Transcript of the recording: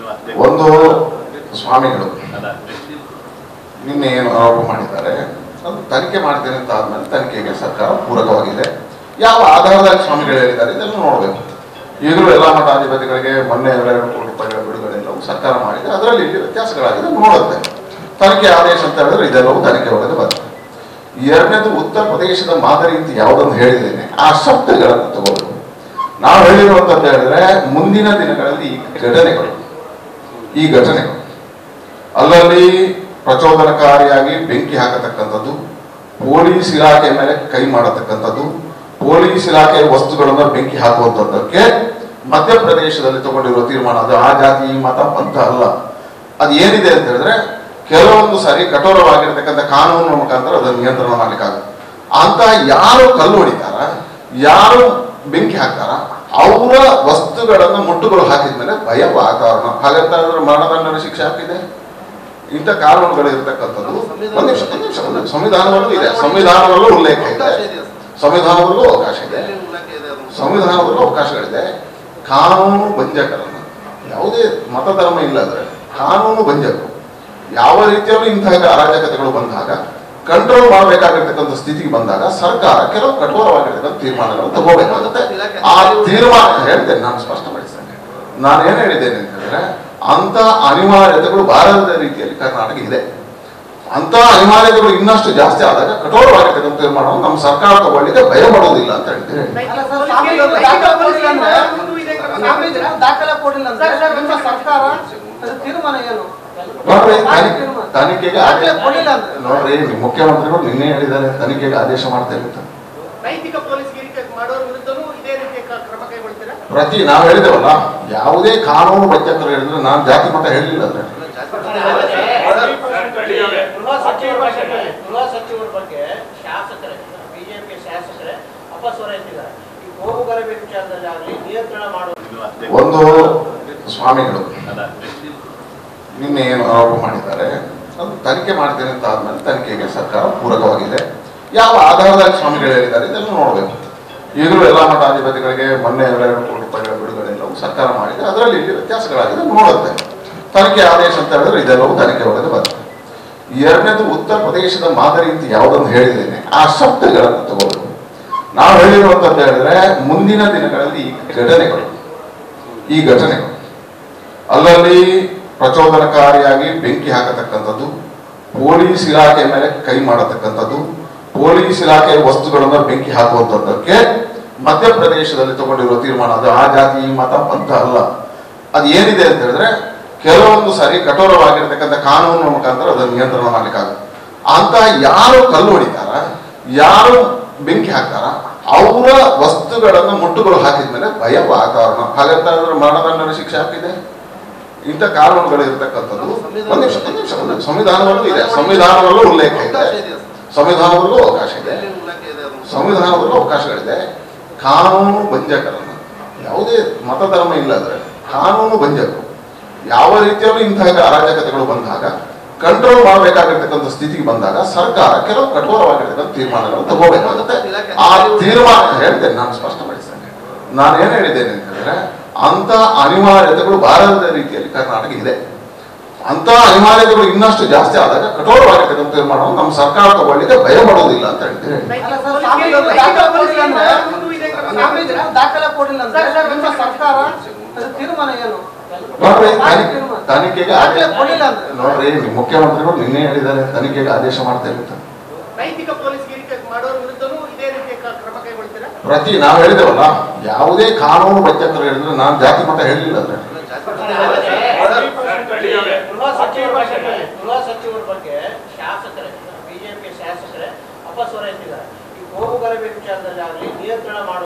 ಒಂದು ಸ್ವಾಮಿಗಳು ನಿನ್ನೆ ಏನು ಆರೋಪ ಮಾಡಿದ್ದಾರೆ ಅದು ತನಿಖೆ ಮಾಡ್ತೇನೆ ಅಂತ ಆದ್ಮೇಲೆ ತನಿಖೆಗೆ ಸರ್ಕಾರ ಪೂರಕವಾಗಿದೆ ಯಾವ ಆಧಾರದಲ್ಲಿ ಸ್ವಾಮಿಗಳು ಹೇಳಿದ್ದಾರೆ ಇದನ್ನು ನೋಡಬೇಕು ಈಗಲೂ ಎಲ್ಲ ಮಠಾಧಿಪತಿಗಳಿಗೆ ಮೊನ್ನೆ ಎರಡೆರಡು ಕೋಟಿ ರೂಪಾಯಿಗಳ ಬಿಡುಗಡೆ ಎಲ್ಲವೂ ಸರ್ಕಾರ ಮಾಡಿದೆ ಅದರಲ್ಲಿ ಇಲ್ಲಿ ವ್ಯತ್ಯಾಸಗಳಾಗಿದೆ ನೋಡುತ್ತೆ ತನಿಖೆ ಆದೇಶ ಅಂತ ಹೇಳಿದ್ರೆ ಇದೆಲ್ಲವೂ ತನಿಖೆ ಒಳಗೆ ಬರ್ತದೆ ಎರಡನೇದು ಉತ್ತರ ಪ್ರದೇಶದ ಮಾದರಿ ಅಂತ ಯಾವುದನ್ನು ಹೇಳಿದ್ದೇನೆ ಆ ಶಬ್ದಗಳನ್ನು ತಗೋಬೇಕು ನಾವು ಹೇಳಿರುವಂತದ್ದು ಹೇಳಿದ್ರೆ ಮುಂದಿನ ದಿನಗಳಲ್ಲಿ ಈ ಘಟನೆಗಳು ಈ ಘಟನೆಗಳು ಅಲ್ಲಲ್ಲಿ ಪ್ರಚೋದನಕಾರಿಯಾಗಿ ಬೆಂಕಿ ಹಾಕತಕ್ಕಂಥದ್ದು ಪೊಲೀಸ್ ಇಲಾಖೆ ಮೇಲೆ ಕೈ ಮಾಡತಕ್ಕಂಥದ್ದು ಪೊಲೀಸ್ ಇಲಾಖೆ ವಸ್ತುಗಳನ್ನು ಬೆಂಕಿ ಹಾಕುವಂಥದ್ದಕ್ಕೆ ಮಧ್ಯಪ್ರದೇಶದಲ್ಲಿ ತಗೊಂಡಿರುವ ತೀರ್ಮಾನ ಅದು ಆ ಜಾತಿ ಈ ಮತ ಪಂಥ ಅಲ್ಲ ಅದು ಏನಿದೆ ಅಂತ ಹೇಳಿದ್ರೆ ಕೆಲವೊಂದು ಸಾರಿ ಕಠೋರವಾಗಿರ್ತಕ್ಕಂಥ ಕಾನೂನಿನ ಮುಖಾಂತರ ಅದನ್ನು ನಿಯಂತ್ರಣ ಮಾಡ್ಲಿಕ್ಕಾಗುತ್ತೆ ಅಂತ ಯಾರು ಕಲ್ಲು ಹೊಡಿತಾರ ಯಾರು ಬೆಂಕಿ ಹಾಕ್ತಾರ ಅವರ ವಸ್ತುಗಳನ್ನು ಮುಟ್ಟುಗಳು ಹಾಕಿದ್ಮೇಲೆ ಭಯ ವಾತಾವರಣ ಹಾಗಂತಂದ್ರೆ ಮರಣದಂಡನ ಶಿಕ್ಷೆ ಹಾಕಿದೆ ಇಂಥ ಕಾನೂನುಗಳು ಇರತಕ್ಕಂಥದ್ದು ಒಂದು ನಿಮಿಷ ಒಂದು ನಿಮಿಷ ಒಂದು ನಿಮಿಷ. ಸಂವಿಧಾನದಲ್ಲೂ ಇದೆ ಸಂವಿಧಾನದಲ್ಲೂ ಉಲ್ಲೇಖ ಇದೆ ಸಂವಿಧಾನದಲ್ಲೂ ಅವಕಾಶ ಇದೆ ಸಂವಿಧಾನದಲ್ಲೂ ಅವಕಾಶಗಳಿದೆ ಕಾನೂನು ಭಂಜಕರನ್ನು ಯಾವುದೇ ಮತಧರ್ಮ ಇಲ್ಲ ಅಂದ್ರೆ ಕಾನೂನು ಭಂಜಕರು ಯಾವ ರೀತಿಯಲ್ಲೂ ಇಂತಹ ಅರಾಜಕತೆಗಳು ಬಂದಾಗ ಕಂಟ್ರೋಲ್ ಮಾಡಬೇಕಾಗಿರ್ತಕ್ಕಂಥ ಸ್ಥಿತಿಗೆ ಬಂದಾಗ ಸರ್ಕಾರ ಕೆಲವು ಕಠೋರವಾಗಿರ್ತಕ್ಕಂಥ ತೀರ್ಮಾನಗಳನ್ನು ತಗೋಬೇಕಾಗುತ್ತೆ ಆ ತೀರ್ಮಾನ ಹೇಳ್ತೇನೆ ನಾನು ಸ್ಪಷ್ಟಪಡಿಸ್ತೇನೆ ನಾನು ಏನ್ ಹೇಳಿದ್ದೇನೆ ಅಂತ ಹೇಳಿದ್ರೆ ಅಂತ ಅನಿವಾರ್ಯತೆಗಳು ಭಾರತದ ರೀತಿಯಲ್ಲಿ ಕರ್ನಾಟಕ ಇದೆ ಅಂತ ಅನಿವಾರ್ಯತೆಗಳು ಇನ್ನಷ್ಟು ಜಾಸ್ತಿ ಆದಾಗ ಕಠೋರವಾಗಿರ್ತಕ್ಕಂಥ ತೀರ್ಮಾನವನ್ನು ನಮ್ಮ ಸರ್ಕಾರ ತಗೊಳ್ಳಿಕ್ಕೆ ಭಯ ಮಾಡೋದಿಲ್ಲ ಅಂತ ಹೇಳ್ತೀನಿ ಅಲ್ಲ ಸರ್, ಸ್ವಾಮಿಗಳು ದಾಖಲೆ ಕೊಡ್ಲಿಲ್ಲ ಅಂದ್ರೆ ಸ್ವಾಮೀಜಿಗಳು ದಾಖಲೆ ಕೊಡ್ಲಿಲ್ಲ ಅಂದ್ರೆ ನಿಮ್ಮ ಸರ್ಕಾರ ಅದು ತೀರ್ಮಾನ ಏನು ನೋಡ್ರಿ ಸ್ವಾಮಿ ತನಿಖೆ- ತೀರ್ಮಾನ. ತನಿಖೆಗೆ ದಾಖಲೆ ಆದೇಶ ಕೊಡ್ಲಿಲ್ಲ ಅಂದ್ರೆ ನೋಡ್ರಿ ನಿಮ್ಮ ಮುಖ್ಯಮಂತ್ರಿಗಳು ನಿನ್ನೆ ಹೇಳಿದ್ದಾರೆ ತನಿಖೆಗೆ ಆದೇಶ ಮಾಡ್ತೇವೆ ಅಂತ ನೈತಿಕ ಪೊಲೀಸ್ಗಿರಿಕೆ ಮಾಡೋರ ವಿರುದ್ಧನೂ ಇದೇ ರೀತಿಯ ಕ- ಕ್ರಮ ಕೈಗೊಳ್ತೀರಾ ಪ್ರತಿ ನಾವು ಹೇಳಿದೇವಲ್ಲ ಯಾವುದೇ ಕಾನೂನು ಬದ್ಧಕರು ಹೇಳಿದ್ರೆ ನಾನು ಜಾತಿ ಮತ ಹೇಳಿಲ್ಲ ಅಂದ್ರೆ ಗೃಹ ಸಚಿವರ ಬಗ್ಗೆ ಗೃಹ ಸಚಿವರ ಬಗ್ಗೆ ಶಾಸಕರೇ ಬಿಜೆಪಿ ಶಾಸಕರೇ ಅಪಸ್ವರ ಎತ್ತಿದ್ದಾರೆ ಈ ಗೋವು ಗಲಭೆ ವಿಚಾರದಲ್ಲಿ ಆಗಲಿ ನಿಯಂತ್ರಣ ಮಾಡುವ ಒಂದು ಸ್ವಾಮಿಗಳು ನಿನ್ನೆ ಏನು ಆರೋಪ ಮಾಡಿದ್ದಾರೆ ಅದು ತನಿಖೆ ಮಾಡ್ತೇನೆ ಅಂತ ಆದ್ಮೇಲೆ ತನಿಖೆಗೆ ಸರ್ಕಾರ ಪೂರಕವಾಗಿದೆ ಯಾವ ಆಧಾರದಲ್ಲಿ ಸ್ವಾಮಿಗಳು ಹೇಳಿದ್ದಾರೆ ಇದನ್ನು ನೋಡಬೇಕು ಈಗಲೂ ಎಲ್ಲ ಮಠಾಧಿಪತಿಗಳಿಗೆ ಮೊನ್ನೆ ಎರಡೆರಡು ಕೋಟಿ ರೂಪಾಯಿಗಳ ಬಿಡುಗಡೆ ಎಲ್ಲವೂ ಸರ್ಕಾರ ಮಾಡಿದೆ ಅದರಲ್ಲಿ ಇಲ್ಲಿ ವ್ಯತ್ಯಾಸಗಳಾಗಿದೆ ನೋಡುತ್ತೆ ತನಿಖೆ ಆದೇಶ ಅಂತ ಹೇಳಿದ್ರೆ ಇದೆಲ್ಲವೂ ತನಿಖೆ ಒಳಗೆ ಬರ್ತದೆ ಎರಡನೇದು ಉತ್ತರ ಪ್ರದೇಶದ ಮಾದರಿ ಅಂತ ಯಾವುದನ್ನು ಹೇಳಿದ್ದೇನೆ ಆ ಶಬ್ದಗಳನ್ನು ತಗೋಬೇಕು ನಾವು ಹೇಳಿರುವಂತದ್ದು ಹೇಳಿದ್ರೆ ಮುಂದಿನ ದಿನಗಳಲ್ಲಿ ಈ ಘಟನೆಗಳು ಈ ಘಟನೆಗಳು ಅಲ್ಲಲ್ಲಿ ಪ್ರಚೋದನಕಾರಿಯಾಗಿ ಬೆಂಕಿ ಹಾಕತಕ್ಕಂಥದ್ದು ಪೊಲೀಸ್ ಇಲಾಖೆ ಮೇಲೆ ಕೈ ಮಾಡತಕ್ಕಂಥದ್ದು ಪೊಲೀಸ್ ಇಲಾಖೆ ವಸ್ತುಗಳನ್ನು ಬೆಂಕಿ ಹಾಕುವಂಥದ್ದಕ್ಕೆ ಮಧ್ಯಪ್ರದೇಶದಲ್ಲಿ ತಗೊಂಡಿರುವ ತೀರ್ಮಾನ ಅದು ಆ ಜಾತಿ ಈ ಮತ ಪಂಥ ಅಲ್ಲ ಅದು ಏನಿದೆ ಅಂತ ಹೇಳಿದ್ರೆ ಕೆಲವೊಂದು ಸಾರಿ ಕಠೋರವಾಗಿರ್ತಕ್ಕಂಥ ಕಾನೂನಿನ ಮುಖಾಂತರ ಅದನ್ನು ನಿಯಂತ್ರಣ ಮಾಡ್ಲಿಕ್ಕಾಗುತ್ತೆ ಅಂತ ಯಾರು ಕಲ್ಲು ಹೊಡಿತಾರ ಯಾರು ಬೆಂಕಿ ಹಾಕ್ತಾರ ಅವರ ವಸ್ತುಗಳನ್ನು ಮುಟ್ಟುಗಳು ಹಾಕಿದ್ಮೇಲೆ ಭಯ ವಾತಾವರಣ ಹಾಗಂತಂದ್ರೆ ಮರಣದಂಡನ ಶಿಕ್ಷೆ ಹಾಕಿದೆ ಇಂಥ ಕಾನೂನುಗಳು ಇರತಕ್ಕಂಥದ್ದು ಒಂದು ನಿಮಿಷ ಒಂದು ನಿಮಿಷ ಒಂದು ನಿಮಿಷ. ಸಂವಿಧಾನದಲ್ಲೂ ಇದೆ ಸಂವಿಧಾನದಲ್ಲೂ ಉಲ್ಲೇಖ ಇದೆ ಸಂವಿಧಾನದಲ್ಲೂ ಅವಕಾಶ ಇದೆ ಸಂವಿಧಾನದಲ್ಲೂ ಅವಕಾಶಗಳಿದೆ ಕಾನೂನು ಭಂಜಕರನ್ನು ಯಾವುದೇ ಮತಧರ್ಮ ಇಲ್ಲ ಅಂದ್ರೆ ಕಾನೂನು ಭಂಜಕರು ಯಾವ ರೀತಿಯಲ್ಲೂ ಇಂತಹ ಅರಾಜಕತೆಗಳು ಬಂದಾಗ ಕಂಟ್ರೋಲ್ ಮಾಡಬೇಕಾಗಿರ್ತಕ್ಕಂಥ ಸ್ಥಿತಿಗೆ ಬಂದಾಗ ಸರ್ಕಾರ ಕೆಲವು ಕಠೋರವಾಗಿರ್ತಕ್ಕಂಥ ತೀರ್ಮಾನಗಳನ್ನು ತಗೋಬೇಕಾಗುತ್ತೆ ಆ ತೀರ್ಮಾನ ಹೇಳ್ತೇನೆ ನಾನು ಸ್ಪಷ್ಟಪಡಿಸ್ತೇನೆ ನಾನು ಏನ್ ಹೇಳಿದ್ದೇನೆ ಅಂತ ಹೇಳಿದ್ರೆ ಅಂತ ಅನಿವಾರ್ಯತೆಗಳು ಭಾರತದ ರೀತಿಯಲ್ಲಿ ಕರ್ನಾಟಕ ಇದೆ ಅಂತ ಅನಿವಾರ್ಯತೆಗಳು ಇನ್ನಷ್ಟು ಜಾಸ್ತಿ ಆದಾಗ ಕಠೋರವಾಗಿರ್ತಕ್ಕಂಥ ತೀರ್ಮಾನವನ್ನು ನಮ್ಮ ಸರ್ಕಾರ ತಗೊಳ್ಳಿಕ್ಕೆ ಭಯ ಮಾಡೋದಿಲ್ಲ ಅಂತ ಹೇಳ್ತೀನಿ ಅಲ್ಲ ಸರ್, ಸ್ವಾಮಿಗಳು ದಾಖಲೆ ಕೊಡ್ಲಿಲ್ಲ ಅಂದ್ರೆ ಸ್ವಾಮೀಜಿಗಳು ದಾಖಲೆ ಕೊಡ್ಲಿಲ್ಲ ಅಂದ್ರೆ ನಿಮ್ಮ ಸರ್ಕಾರ ಅದು ತೀರ್ಮಾನ ಏನು ನೋಡ್ರಿ ಸ್ವಾಮಿ ತನಿಖೆ- ತೀರ್ಮಾನ. ತನಿಖೆಗೆ ದಾಖಲೆ ಆದೇಶ ಕೊಡ್ಲಿಲ್ಲ ಅಂದ್ರೆ ನೋಡ್ರಿ ನಿಮ್ಮ ಮುಖ್ಯಮಂತ್ರಿಗಳು ನಿನ್ನೆ ಹೇಳಿದ್ದಾರೆ ತನಿಖೆಗೆ ಆದೇಶ ಮಾಡ್ತೇವೆ ಅಂತ ನೈತಿಕ ಪೊಲೀಸ್ಗಿರಿಕೆ ಮಾಡೋರ ವಿರುದ್ಧನೂ ಇದೇ ರೀತಿಯ ಕ- ಕ್ರಮ ಕೈಗೊಳ್ತೀರಾ ಪ್ರತಿ ನಾವು ಹೇಳಿದೇವಲ್ಲ ಯಾವುದೇ ಕಾನೂನು ಬದ್ಧಕರು ಹೇಳಿದ್ರೆ ನಾನು ಜಾತಿ ಮತ ಹೇಳಿಲ್ಲ ಅಂದ್ರೆ ಗೃಹ ಸಚಿವರ ಬಗ್ಗೆ ಗೃಹ ಸಚಿವರ ಬಗ್ಗೆ ಶಾಸಕರೇ ಬಿಜೆಪಿ ಶಾಸಕರೇ ಅಪಸ್ವರ ಎತ್ತಿದ್ದಾರೆ ಈ ಗೋವು ಗಲಭೆ ವಿಚಾರದಲ್ಲಿ ಆಗಲಿ ನಿಯಂತ್ರಣ ಮಾಡುವ